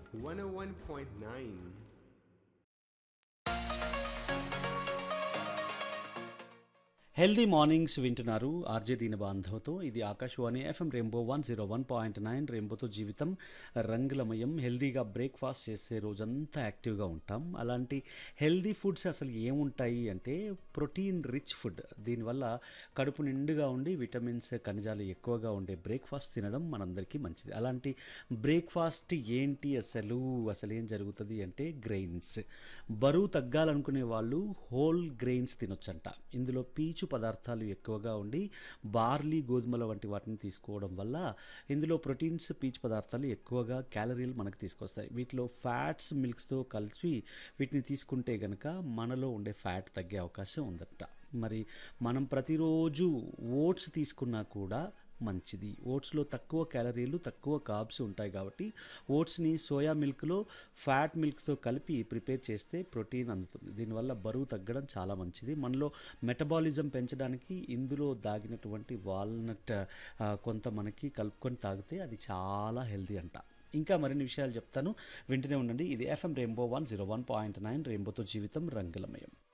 101.9. Healthy mornings వింటున్నారు RJ Deena బాంధవ్తో ఇది Akashvani FM rainbow one zero one point nine రెయిన్బోతో జీవితం రంగులమయం హెల్దీగా బ్రేక్ఫాస్ట్ చేసే రోజంతా యాక్టివ్గా ఉంటాం అలాంటి హెల్దీ ఫుడ్స్ అసలు ఏముంటాయి అంటే ప్రోటీన్ రిచ్ ఫుడ్ దీనివల్ల కడుపు నిండుగా ఉండి విటమిన్స్ ఖనిజాలు ఎక్కువగా ఉండే బ్రేక్ఫాస్ట్ తినడం మనందరికీ మంచిది అలాంటి బ్రేక్ఫాస్ట్ ఏంటి అసలు అసలు ఏం జరుగుతుంది అంటే గ్రెయిన్స్ బరువు తగ్గాలనుకునే వాళ్ళు హోల్ గ్రెయిన్స్ తినొచ్చంట ఇందులో పీచు పదార్థాలు ఎక్కువగా ఉండి బార్లీ గోధుమల వంటి వాటిని తీసుకోవడం వల్ల ఇందులో ప్రోటీన్స్ పీచు పదార్థాలు ఎక్కువగా క్యాలరీలు మనకు తీసుకొస్తాయి వీటిలో ఫ్యాట్స్ మిల్క్స్తో కలిసి వీటిని తీసుకుంటే గనక మనలో ఉండే ఫ్యాట్ తగ్గే అవకాశం ఉందట మరి మనం ప్రతిరోజు ఓట్స్ తీసుకున్నా కూడా మంచిది ఓట్స్లో తక్కువ క్యాలరీలు తక్కువ కార్బ్స్ ఉంటాయి కాబట్టి ఓట్స్ని సోయా మిల్క్లో ఫ్యాట్ మిల్క్తో కలిపి ప్రిపేర్ చేస్తే ప్రోటీన్ అందుతుంది దీనివల్ల బరువు తగ్గడం చాలా మంచిది మనలో మెటబాలిజం పెంచడానికి ఇందులో దాగినటువంటి వాల్నట్ ఆ, కొంత మనకి కలుపుకొని తాగితే అది చాలా హెల్తీ అంట ఇంకా మరిన్ని విషయాలు చెప్తాను వింటూనే ఉండండి ఇది FM rainbow one zero one point nine రెయిన్బోతో జీవితం రంగులమయం